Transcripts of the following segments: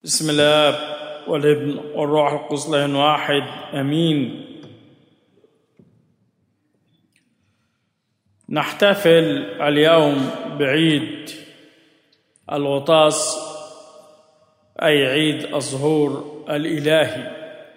بسم الله والابن والروح القدس له واحد امين نحتفل اليوم بعيد الغطاس اي عيد الظهور الالهي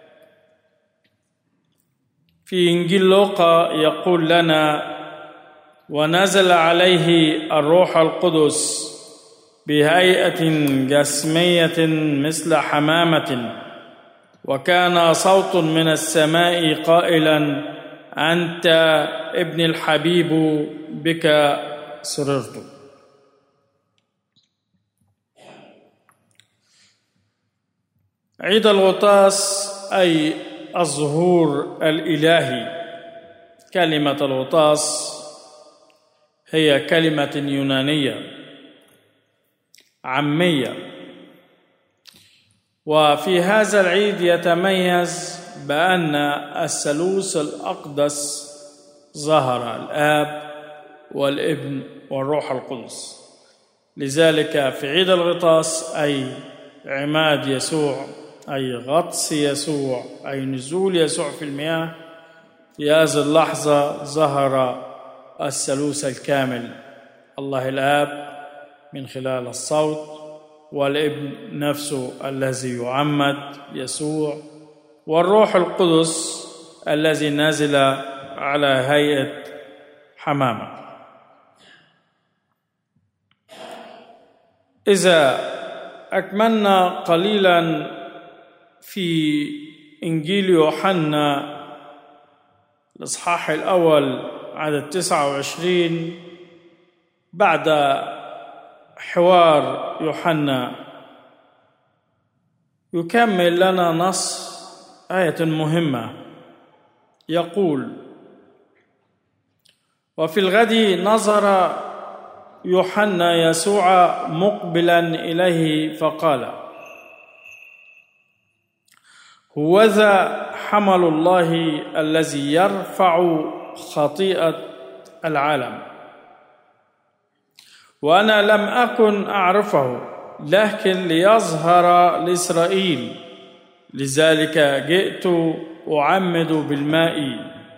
في انجيل لوقا يقول لنا ونزل عليه الروح القدس بهيئه جسميه مثل حمامه وكان صوت من السماء قائلا انت ابن الحبيب بك سررت عيد الغطاس اي الظهور الالهي كلمه الغطاس هي كلمه يونانيه عاميه وفي هذا العيد يتميز بان الثالوث الاقدس ظهر الاب والابن والروح القدس لذلك في عيد الغطاس اي عماد يسوع اي غطس يسوع اي نزول يسوع في المياه في هذه اللحظه ظهر الثالوث الكامل الله الاب من خلال الصوت والابن نفسه الذي يعمد يسوع والروح القدس الذي نزل على هيئه حمامه اذا اكملنا قليلا في انجيل يوحنا الاصحاح الاول عدد 29 بعد حوار يوحنا يكمل لنا نص آية مهمة يقول وفي الغد نظر يوحنا يسوع مقبلا إليه فقال هوذا حمل الله الذي يرفع خطيئة العالم وانا لم اكن اعرفه لكن ليظهر لاسرائيل لذلك جئت اعمد بالماء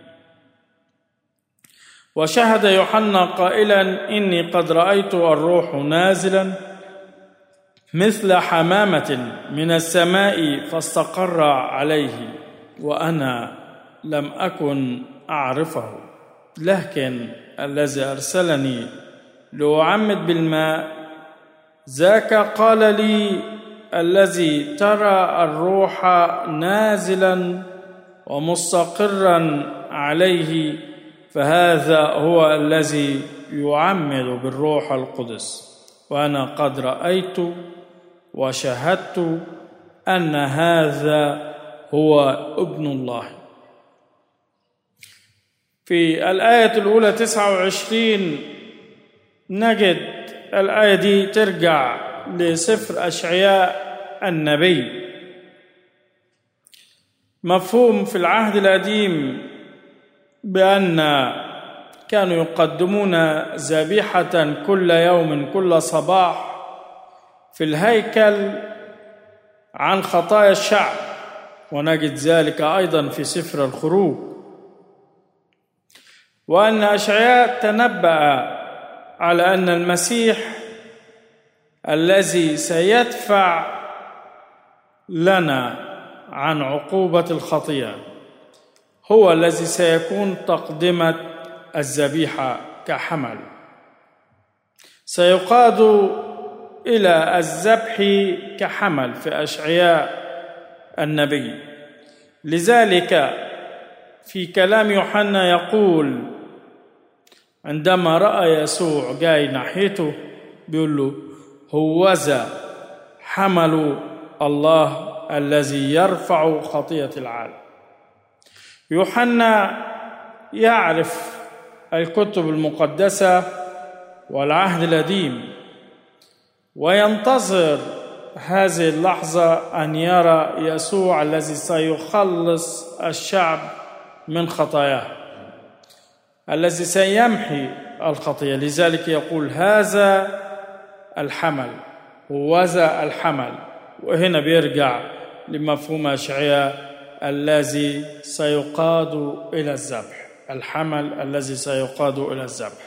وشهد يوحنا قائلا اني قد رايت الروح نازلا مثل حمامه من السماء فاستقر عليه وانا لم اكن اعرفه لكن الذي ارسلني لأعمد بالماء ذاك قال لي الذي ترى الروح نازلا ومستقرا عليه فهذا هو الذي يعمد بالروح القدس وانا قد رايت وشهدت ان هذا هو ابن الله في الايه الاولى 29 نجد الآية دي ترجع لسفر أشعياء النبي مفهوم في العهد القديم بأن كانوا يقدمون ذبيحة كل يوم كل صباح في الهيكل عن خطايا الشعب ونجد ذلك أيضا في سفر الخروج وأن أشعياء تنبأ على ان المسيح الذي سيدفع لنا عن عقوبه الخطيئه هو الذي سيكون تقدمه الذبيحه كحمل سيقاد الى الذبح كحمل في اشعياء النبي لذلك في كلام يوحنا يقول عندما راى يسوع جاي ناحيته بيقول له هوذا حمل الله الذي يرفع خطيه العالم يوحنا يعرف الكتب المقدسه والعهد القديم وينتظر هذه اللحظه ان يرى يسوع الذي سيخلص الشعب من خطاياه الذي سيمحي الخطيه لذلك يقول هذا الحمل هوذا الحمل وهنا بيرجع لمفهوم أشعياء الذي سيقاد إلى الذبح الحمل الذي سيقاد إلى الذبح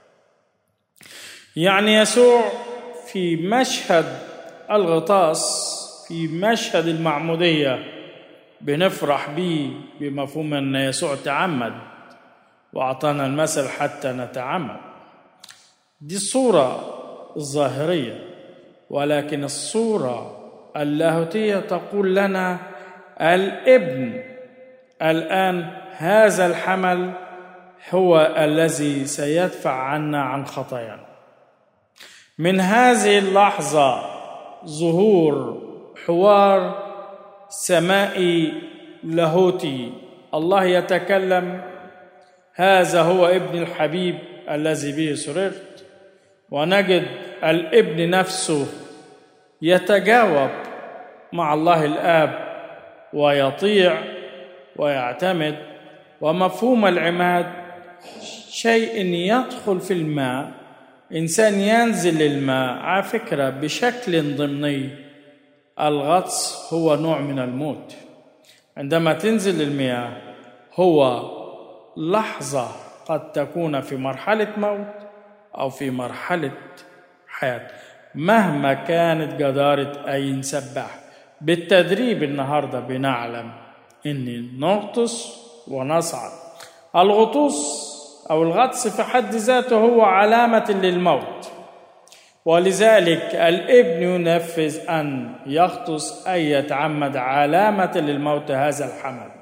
يعني يسوع في مشهد الغطاس في مشهد المعمودية بنفرح به بمفهوم أن يسوع تعمد وأعطانا المثل حتى نتعمد دي الصورة الظاهرية ولكن الصورة اللاهوتية تقول لنا الابن الآن هذا الحمل هو الذي سيدفع عنا عن خطايانا من هذه اللحظة ظهور حوار سمائي لاهوتي الله يتكلم هذا هو ابن الحبيب الذي به سررت ونجد الابن نفسه يتجاوب مع الله الاب ويطيع ويعتمد ومفهوم العماد شيء يدخل في الماء انسان ينزل للماء على فكره بشكل ضمني الغطس هو نوع من الموت عندما تنزل المياه هو لحظه قد تكون في مرحله موت او في مرحله حياه مهما كانت جداره اي سباح بالتدريب النهارده بنعلم ان نغطس ونصعد الغطوس او الغطس في حد ذاته هو علامه للموت ولذلك الابن ينفذ ان يغطس اي يتعمد علامه للموت هذا الحمل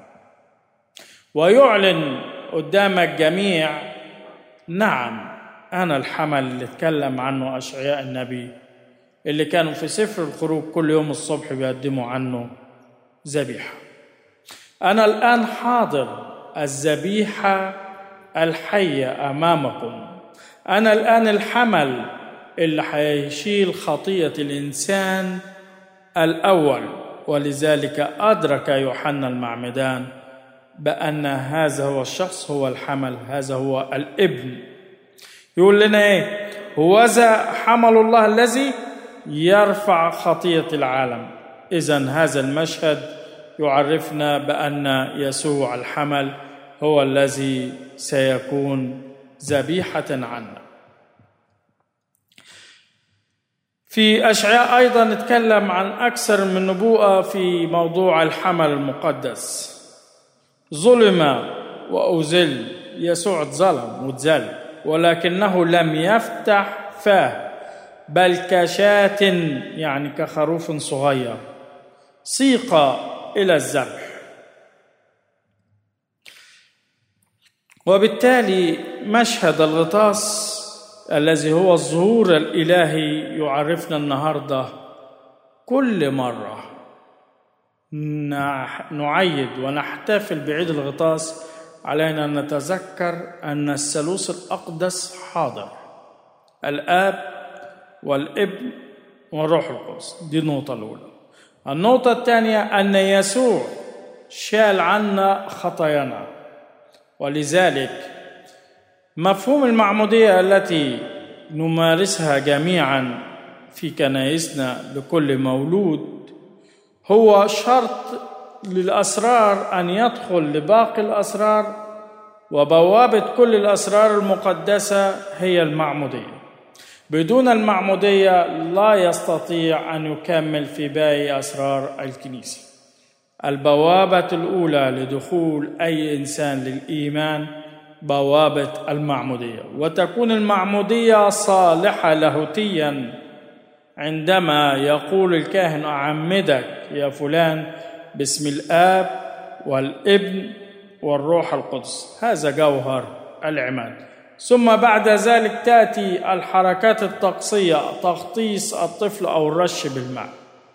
ويعلن قدام الجميع نعم انا الحمل اللي اتكلم عنه اشعياء النبي اللي كانوا في سفر الخروج كل يوم الصبح بيقدموا عنه ذبيحه انا الان حاضر الذبيحه الحيه امامكم انا الان الحمل اللي هيشيل خطيه الانسان الاول ولذلك ادرك يوحنا المعمدان بان هذا هو الشخص هو الحمل هذا هو الابن يقول لنا ايه هوذا حمل الله الذي يرفع خطيه العالم اذا هذا المشهد يعرفنا بان يسوع الحمل هو الذي سيكون ذبيحه عنا في اشعياء ايضا نتكلم عن اكثر من نبوءه في موضوع الحمل المقدس ظلم واذل يسوع اتظلم واتذل ولكنه لم يفتح فاه بل كشاة يعني كخروف صغير سيق إلى الذبح وبالتالي مشهد الغطاس الذي هو الظهور الإلهي يعرفنا النهاردة كل مرة نعيد ونحتفل بعيد الغطاس علينا أن نتذكر أن الثالوث الأقدس حاضر الآب والابن والروح القدس دي النقطة الأولى النقطة الثانية أن يسوع شال عنا خطايانا ولذلك مفهوم المعمودية التي نمارسها جميعا في كنائسنا لكل مولود هو شرط للأسرار أن يدخل لباقي الأسرار وبوابة كل الأسرار المقدسة هي المعمودية بدون المعمودية لا يستطيع أن يكمل في باقي أسرار الكنيسة البوابة الأولى لدخول أي إنسان للإيمان بوابة المعمودية وتكون المعمودية صالحة لاهوتيا عندما يقول الكاهن أعمدك يا فلان باسم الآب والابن والروح القدس هذا جوهر العماد ثم بعد ذلك تاتي الحركات الطقسيه تغطيس الطفل او الرش بالماء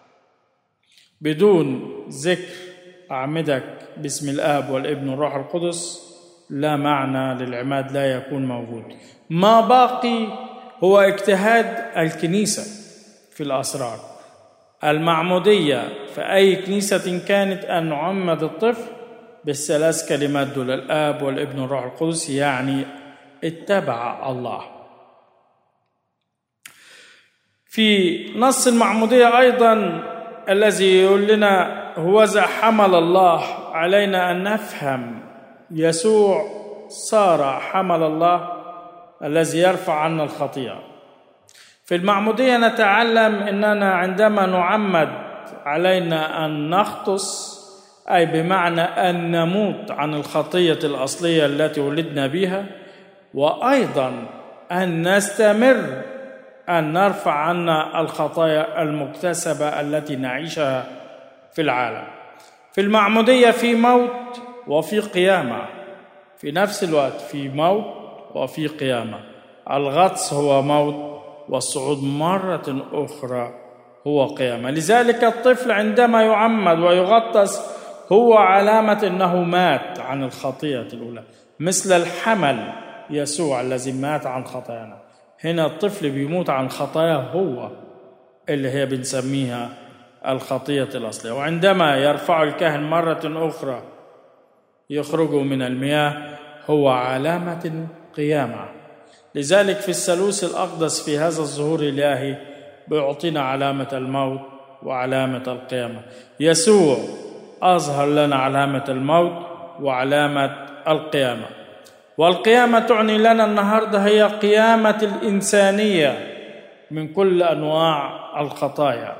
بدون ذكر اعمدك باسم الاب والابن والروح القدس لا معنى للعماد لا يكون موجود ما باقي هو اجتهاد الكنيسه في الاسرار المعموديه في اي كنيسه كانت ان نعمد الطفل بالثلاث كلمات دول الاب والابن والروح القدس يعني اتبع الله في نص المعمودية أيضا الذي يقول لنا هوذا حمل الله علينا ان نفهم يسوع صار حمل الله الذي يرفع عنا الخطيئه في المعموديه نتعلم اننا عندما نعمد علينا ان نختص اي بمعنى ان نموت عن الخطيه الاصليه التي ولدنا بها وايضا ان نستمر ان نرفع عنا الخطايا المكتسبه التي نعيشها في العالم في المعموديه في موت وفي قيامه في نفس الوقت في موت وفي قيامه الغطس هو موت والصعود مره اخرى هو قيامه لذلك الطفل عندما يعمد ويغطس هو علامه انه مات عن الخطيئه الاولى مثل الحمل يسوع الذي مات عن خطايانا هنا الطفل بيموت عن خطاياه هو اللي هي بنسميها الخطية الأصلية وعندما يرفع الكاهن مرة أخرى يخرج من المياه هو علامة قيامة لذلك في الثالوث الأقدس في هذا الظهور الإلهي بيعطينا علامة الموت وعلامة القيامة يسوع أظهر لنا علامة الموت وعلامة القيامة والقيامة تعني لنا النهاردة هي قيامة الإنسانية من كل أنواع الخطايا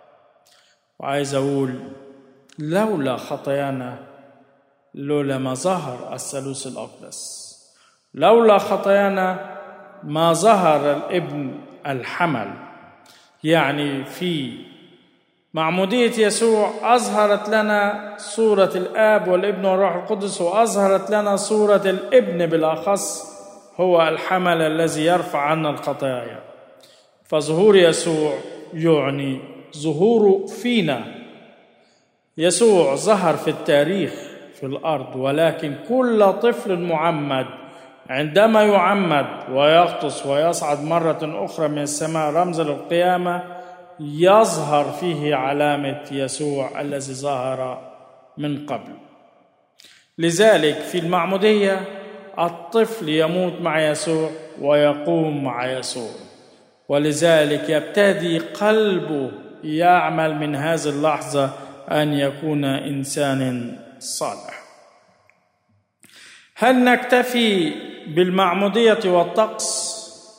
وعايز أقول لولا خطايانا لولا ما ظهر الثالوث الأقدس لولا خطايانا ما ظهر الابن الحمل يعني في معمودية يسوع أظهرت لنا صورة الآب والابن والروح القدس وأظهرت لنا صورة الابن بالأخص هو الحمل الذي يرفع عنا الخطايا فظهور يسوع يعني ظهوره فينا يسوع ظهر في التاريخ في الأرض ولكن كل طفل معمد عندما يعمد ويغطس ويصعد مرة أخرى من السماء رمز للقيامة يظهر فيه علامة يسوع الذي ظهر من قبل لذلك في المعمودية الطفل يموت مع يسوع ويقوم مع يسوع ولذلك يبتدي قلبه يعمل من هذه اللحظة أن يكون إنسان صالح هل نكتفي بالمعمودية والطقس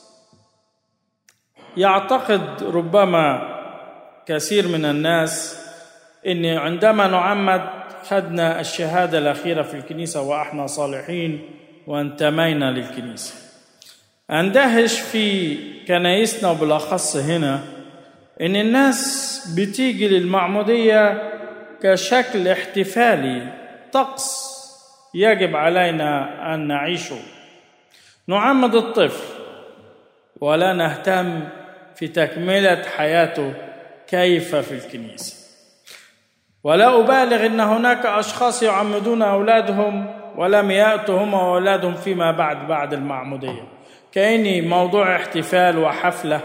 يعتقد ربما كثير من الناس ان عندما نعمد خدنا الشهاده الاخيره في الكنيسه واحنا صالحين وانتمينا للكنيسه اندهش في كنايسنا وبالاخص هنا ان الناس بتيجي للمعموديه كشكل احتفالي طقس يجب علينا ان نعيشه نعمد الطفل ولا نهتم في تكمله حياته كيف في الكنيسه ولا ابالغ ان هناك اشخاص يعمدون اولادهم ولم ياتوا هم واولادهم فيما بعد بعد المعموديه كاني موضوع احتفال وحفله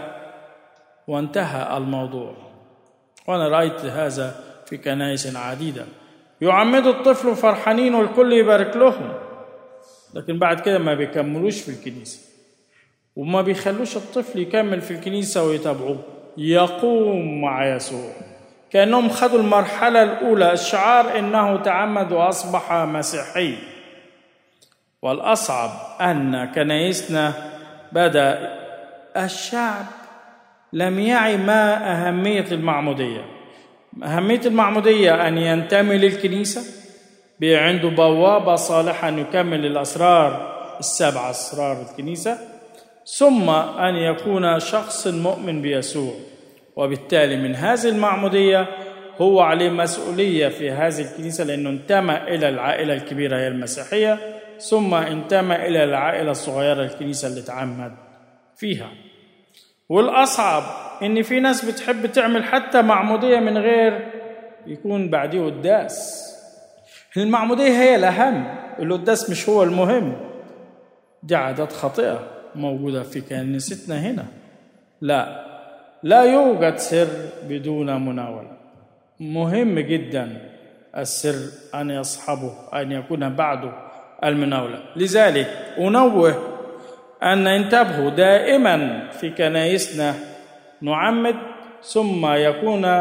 وانتهى الموضوع وانا رايت هذا في كنائس عديده يعمد الطفل فرحانين والكل يبارك لهم لكن بعد كده ما بيكملوش في الكنيسه وما بيخلوش الطفل يكمل في الكنيسه ويتابعوه يقوم مع يسوع كانهم خدوا المرحله الاولى الشعار انه تعمد واصبح مسيحي والاصعب ان كنايسنا بدا الشعب لم يعي ما اهميه المعموديه اهميه المعموديه ان ينتمي للكنيسه عنده بوابه صالحه ان يكمل الاسرار السبع اسرار الكنيسه ثم ان يكون شخص مؤمن بيسوع وبالتالي من هذه المعموديه هو عليه مسؤوليه في هذه الكنيسه لانه انتمى الى العائله الكبيره هي المسيحيه ثم انتمى الى العائله الصغيره الكنيسه اللي تعمد فيها والاصعب ان في ناس بتحب تعمل حتى معموديه من غير يكون بعديه قداس المعموديه هي الاهم القداس مش هو المهم دي عادات خاطئه موجوده في كنيستنا هنا لا لا يوجد سر بدون مناوله مهم جدا السر ان يصحبه ان يكون بعده المناوله لذلك انوه ان انتبهوا دائما في كنايسنا نعمد ثم يكون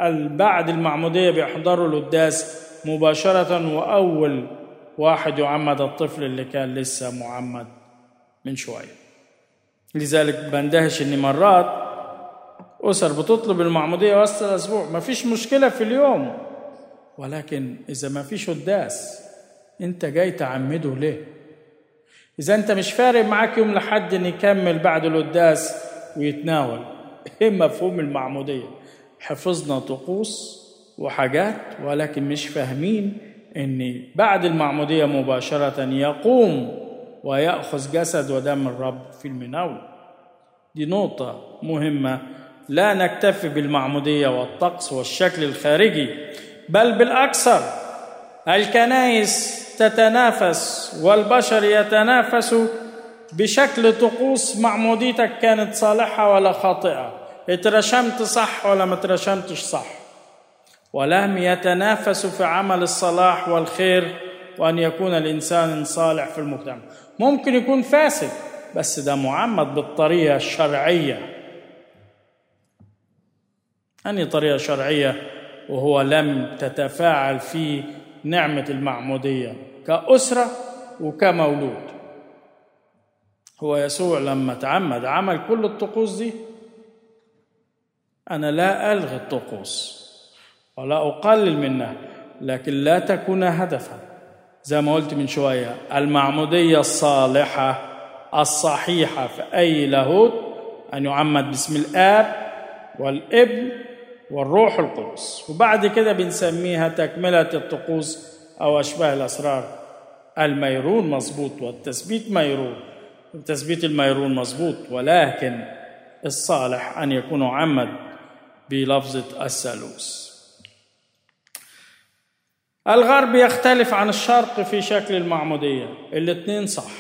بعد المعمودية بيحضروا القداس مباشرة وأول واحد يعمد الطفل اللي كان لسه معمد من شوية لذلك بندهش إن مرات أسر بتطلب المعمودية وسط الأسبوع ما فيش مشكلة في اليوم ولكن إذا ما فيش قداس أنت جاي تعمده ليه؟ إذا أنت مش فارق معاك يوم لحد إن يكمل بعد القداس ويتناول إيه مفهوم المعمودية؟ حفظنا طقوس وحاجات ولكن مش فاهمين إن بعد المعمودية مباشرة يقوم ويأخذ جسد ودم الرب في المناول دي نقطة مهمة لا نكتفي بالمعمودية والطقس والشكل الخارجي بل بالأكثر الكنائس تتنافس والبشر يتنافسوا بشكل طقوس معموديتك كانت صالحة ولا خاطئة اترشمت صح ولا ما اترشمتش صح ولم يتنافسوا في عمل الصلاح والخير وأن يكون الإنسان صالح في المجتمع ممكن يكون فاسد بس ده معمد بالطريقة الشرعية أنهي طريقة شرعية وهو لم تتفاعل في نعمة المعمودية كأسرة وكمولود هو يسوع لما تعمد عمل كل الطقوس دي أنا لا ألغي الطقوس ولا أقلل منها لكن لا تكون هدفا زي ما قلت من شوية المعمودية الصالحة الصحيحة في أي لاهوت أن يعمد باسم الآب والابن والروح القدس وبعد كده بنسميها تكملة الطقوس أو أشباه الأسرار الميرون مظبوط والتثبيت ميرون تثبيت الميرون مظبوط ولكن الصالح أن يكون عمد بلفظة الثالوث الغرب يختلف عن الشرق في شكل المعمودية الاثنين صح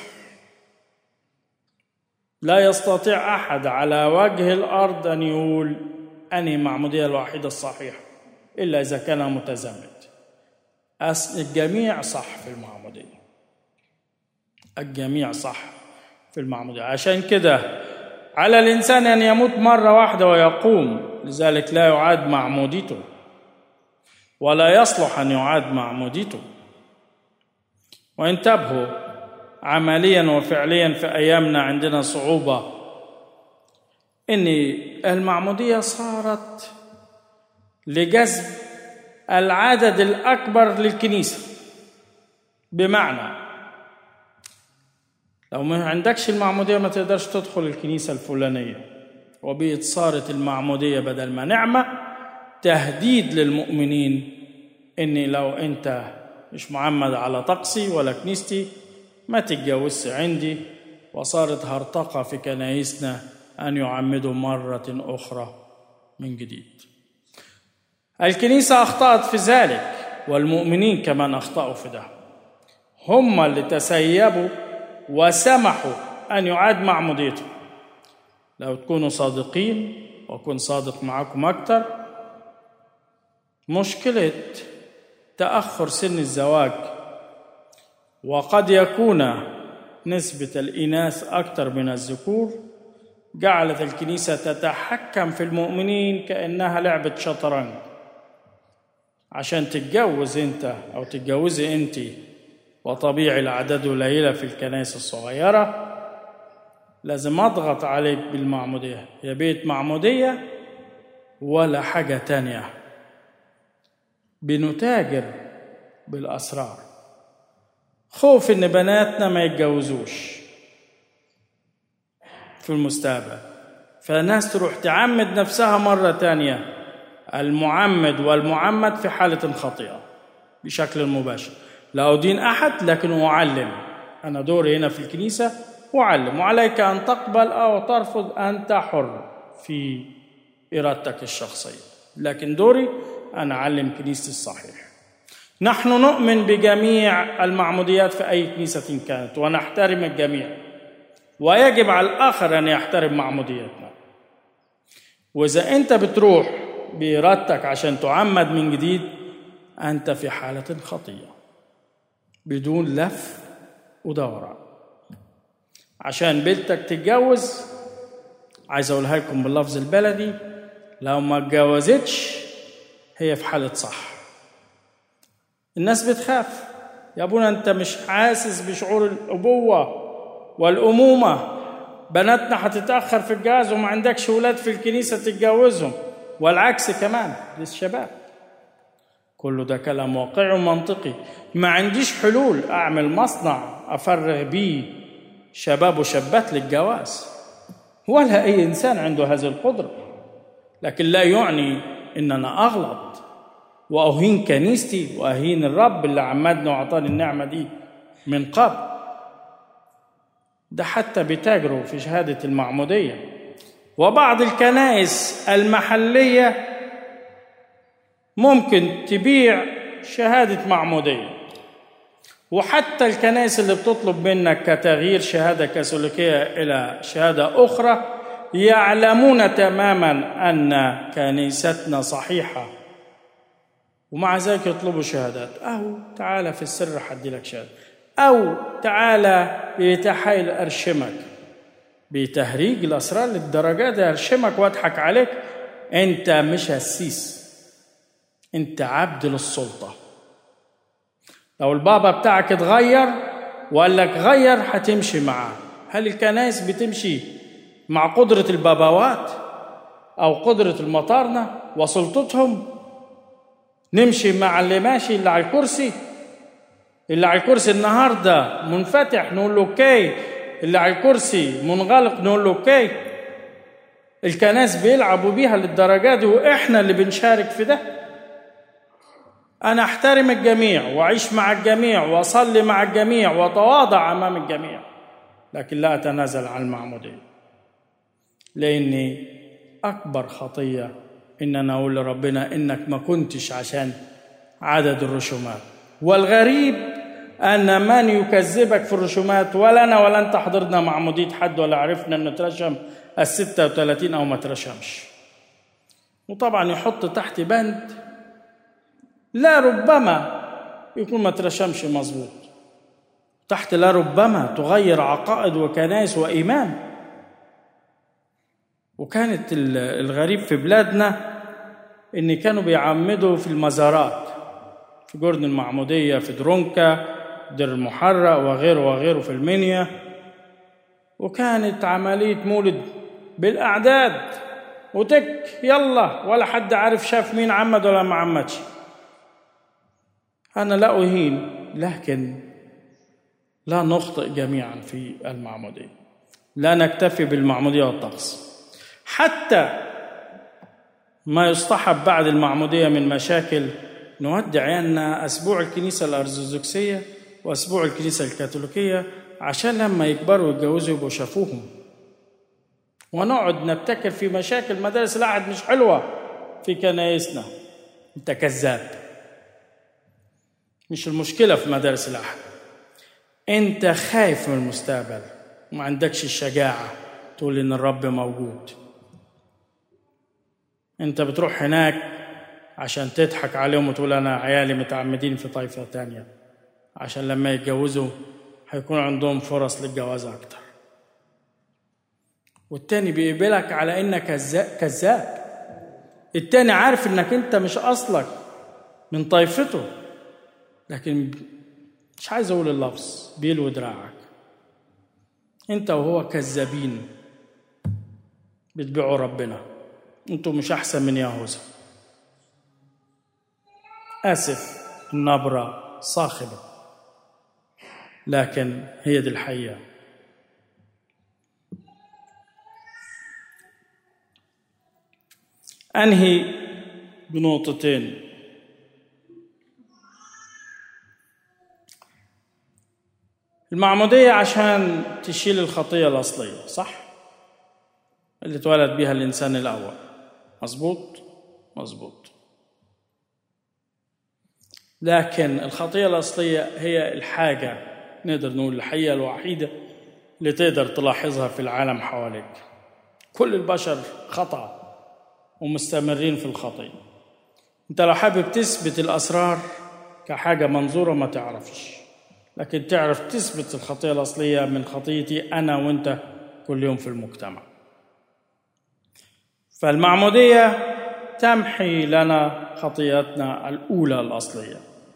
لا يستطيع أحد على وجه الأرض أن يقول أنهي معمودية الوحيدة الصحيحة إلا إذا كان متزمت الجميع صح في المعمودية الجميع صح في المعمودية عشان كده على الإنسان أن يموت مرة واحدة ويقوم لذلك لا يعاد معموديته ولا يصلح أن يعاد معموديته وانتبهوا عمليا وفعليا في أيامنا عندنا صعوبة ان المعموديه صارت لجذب العدد الاكبر للكنيسه بمعنى لو ما عندكش المعموديه ما تقدرش تدخل الكنيسه الفلانيه وبقت صارت المعموديه بدل ما نعمه تهديد للمؤمنين ان لو انت مش معمد على طقسي ولا كنيستي ما تتجوزش عندي وصارت هرطقه في كنايسنا أن يعمدوا مرة أخرى من جديد. الكنيسة أخطأت في ذلك والمؤمنين كمان أخطأوا في ده. هم اللي تسيبوا وسمحوا أن يعاد معموديته. لو تكونوا صادقين وأكون صادق معكم أكتر مشكلة تأخر سن الزواج وقد يكون نسبة الإناث أكثر من الذكور جعلت الكنيسة تتحكم في المؤمنين كأنها لعبة شطرنج عشان تتجوز أنت أو تتجوزي أنت وطبيعي الأعداد قليلة في الكنائس الصغيرة لازم أضغط عليك بالمعمودية يا بيت معمودية ولا حاجة تانية بنتاجر بالأسرار خوف إن بناتنا ما يتجوزوش في المستقبل فالناس تروح تعمد نفسها مرة تانية المعمد والمعمد في حالة خطيئة بشكل مباشر لا أدين أحد لكن أعلم أنا دوري هنا في الكنيسة أعلم وعليك أن تقبل أو ترفض أنت حر في إرادتك الشخصية لكن دوري أن أعلم كنيستي الصحيح نحن نؤمن بجميع المعموديات في أي كنيسة كانت ونحترم الجميع ويجب على الآخر أن يحترم معموديتنا وإذا أنت بتروح بإرادتك عشان تعمد من جديد أنت في حالة خطية بدون لف ودوران عشان بنتك تتجوز عايز أقولها لكم باللفظ البلدي لو ما اتجوزتش هي في حالة صح الناس بتخاف يا ابونا انت مش حاسس بشعور الابوه والامومه بناتنا هتتاخر في الجواز وما عندكش ولاد في الكنيسه تتجوزهم والعكس كمان للشباب كله ده كلام واقعي ومنطقي ما عنديش حلول اعمل مصنع افرغ بيه شباب وشابات للجواز ولا اي انسان عنده هذه القدره لكن لا يعني ان انا اغلط واهين كنيستي واهين الرب اللي عمدني واعطاني النعمه دي من قبل ده حتى بتاجروا في شهاده المعموديه وبعض الكنائس المحليه ممكن تبيع شهاده معموديه وحتى الكنائس اللي بتطلب منك كتغيير شهاده كاثوليكيه الى شهاده اخرى يعلمون تماما ان كنيستنا صحيحه ومع ذلك يطلبوا شهادات أو تعالى في السر حدي لك شهادة أو تعالى بيتحايل أرشمك بتهريج الأسرار للدرجة دي أرشمك وأضحك عليك أنت مش هسيس أنت عبد للسلطة لو البابا بتاعك اتغير وقال لك غير هتمشي معاه هل الكنائس بتمشي مع قدرة الباباوات أو قدرة المطارنة وسلطتهم نمشي مع اللي ماشي اللي على الكرسي اللي على الكرسي النهارده منفتح نقول له اوكي اللي على الكرسي منغلق نقول له اوكي الكناس بيلعبوا بيها للدرجه دي واحنا اللي بنشارك في ده انا احترم الجميع واعيش مع الجميع واصلي مع الجميع واتواضع امام الجميع لكن لا اتنازل عن المعموديه لاني اكبر خطيه ان انا اقول لربنا انك ما كنتش عشان عدد الرسومات والغريب ان من يكذبك في الرسومات ولا انا ولا انت حضرنا معموديه حد ولا عرفنا انه ترشم ال 36 او ما ترشمش وطبعا يحط تحت بند لا ربما يكون ما ترشمش مظبوط تحت لا ربما تغير عقائد وكنائس وايمان وكانت الغريب في بلادنا ان كانوا بيعمدوا في المزارات في جردن المعموديه في درونكا دير المحرق وغيره وغيره في المنيا وكانت عمليه مولد بالاعداد وتك يلا ولا حد عارف شاف مين عمد ولا ما عمدش انا لا اهين لكن لا نخطئ جميعا في المعموديه لا نكتفي بالمعموديه والطقس حتى ما يصطحب بعد المعمودية من مشاكل نودع أن أسبوع الكنيسة الأرثوذكسية وأسبوع الكنيسة الكاثوليكية عشان لما يكبروا ويتجوزوا يبقوا شافوهم ونقعد نبتكر في مشاكل مدارس الأحد مش حلوة في كنايسنا أنت كذاب مش المشكلة في مدارس الأحد أنت خايف من المستقبل وما عندكش الشجاعة تقول إن الرب موجود انت بتروح هناك عشان تضحك عليهم وتقول انا عيالي متعمدين في طائفه تانية عشان لما يتجوزوا هيكون عندهم فرص للجواز اكتر والتاني بيقبلك على انك كذاب التاني عارف انك انت مش اصلك من طائفته لكن مش عايز اقول اللفظ بيلوي دراعك انت وهو كذابين بتبيعوا ربنا انتوا مش احسن من يهوذا اسف النبره صاخبه لكن هي دي الحقيقه انهي بنقطتين المعموديه عشان تشيل الخطيه الاصليه صح اللي اتولد بها الانسان الاول مظبوط مظبوط لكن الخطيه الاصليه هي الحاجه نقدر نقول الحقيقه الوحيده اللي تقدر تلاحظها في العالم حواليك كل البشر خطأ ومستمرين في الخطية انت لو حابب تثبت الأسرار كحاجة منظورة ما تعرفش لكن تعرف تثبت الخطية الأصلية من خطيتي أنا وأنت كل يوم في المجتمع فالمعمودية تمحي لنا خطيئتنا الأولى الأصلية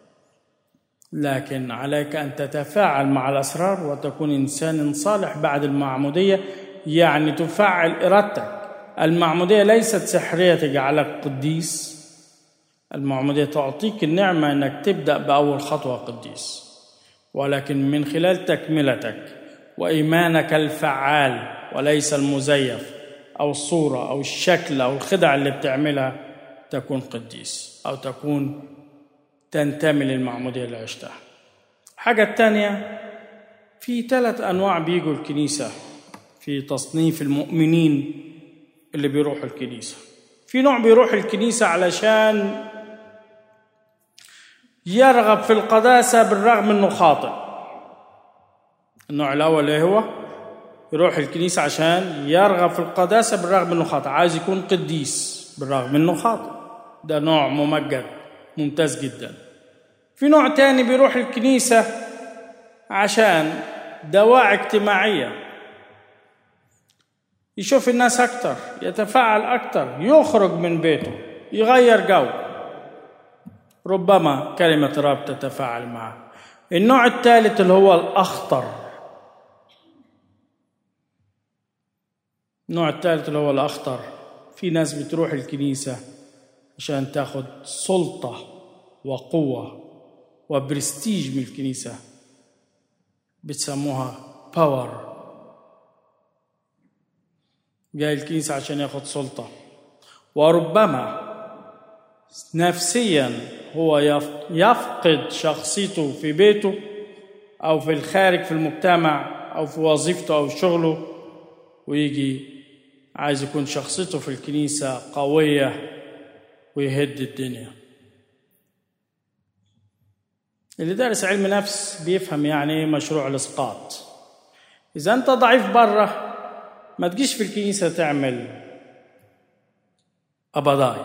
لكن عليك أن تتفاعل مع الأسرار وتكون إنسان صالح بعد المعمودية يعني تفعل إرادتك المعمودية ليست سحرية تجعلك قديس المعمودية تعطيك النعمة أنك تبدأ بأول خطوة قديس ولكن من خلال تكملتك وإيمانك الفعال وليس المزيف أو الصورة أو الشكل أو الخدع اللي بتعملها تكون قديس أو تكون تنتمي للمعمودية اللي عشتها الحاجة الثانية في ثلاث أنواع بيجوا الكنيسة في تصنيف المؤمنين اللي بيروحوا الكنيسة في نوع بيروح الكنيسة علشان يرغب في القداسة بالرغم انه خاطئ النوع الاول ايه هو يروح الكنيسة عشان يرغب في القداسة بالرغم انه خاطئ عايز يكون قديس بالرغم انه خاطئ ده نوع ممجد ممتاز جدا في نوع تاني بيروح الكنيسة عشان دواعي اجتماعية يشوف الناس أكتر يتفاعل أكتر يخرج من بيته يغير جو ربما كلمة رب تتفاعل معه النوع الثالث اللي هو الأخطر النوع الثالث اللي هو الأخطر في ناس بتروح الكنيسة عشان تاخد سلطة وقوة وبرستيج من الكنيسة بتسموها باور جاي الكنيسة عشان ياخد سلطة وربما نفسيا هو يفقد شخصيته في بيته أو في الخارج في المجتمع أو في وظيفته أو شغله ويجي عايز يكون شخصيته في الكنيسة قوية ويهد الدنيا اللي دارس علم نفس بيفهم يعني ايه مشروع الاسقاط اذا انت ضعيف بره ما تجيش في الكنيسه تعمل ابضاي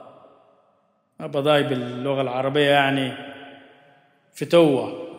ابضاي باللغه العربيه يعني فتوه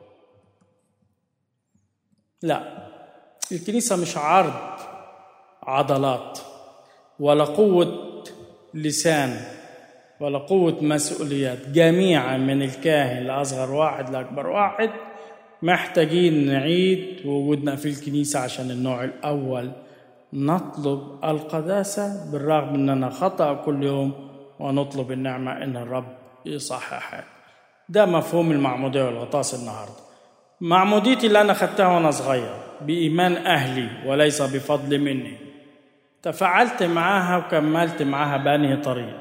لا الكنيسه مش عرض عضلات ولا قوه لسان ولا قوة مسؤوليات جميعا من الكاهن لأصغر واحد لأكبر واحد محتاجين نعيد وجودنا في الكنيسة عشان النوع الأول نطلب القداسة بالرغم أننا خطأ كل يوم ونطلب النعمة أن الرب يصححها ده مفهوم المعمودية والغطاس النهاردة معموديتي اللي أنا خدتها وأنا صغير بإيمان أهلي وليس بفضل مني تفاعلت معاها وكملت معاها بأنهي طريق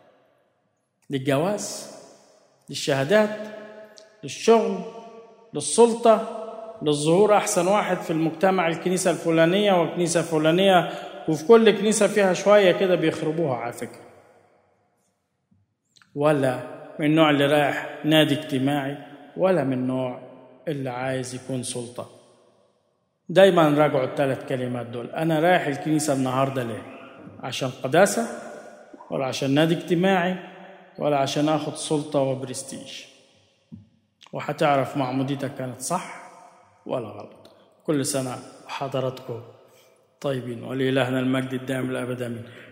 للجواز للشهادات للشغل للسلطة للظهور أحسن واحد في المجتمع الكنيسة الفلانية والكنيسة الفلانية وفي كل كنيسة فيها شوية كده بيخربوها على فكرة ولا من النوع اللي رايح نادي اجتماعي ولا من النوع اللي عايز يكون سلطة دايما راجعوا الثلاث كلمات دول أنا رايح الكنيسة النهاردة ليه عشان قداسة ولا عشان نادي اجتماعي ولا عشان اخد سلطة وبرستيج وهتعرف معموديتك كانت صح ولا غلط كل سنة وحضراتكم طيبين ولإلهنا المجد الدائم الأبد آمين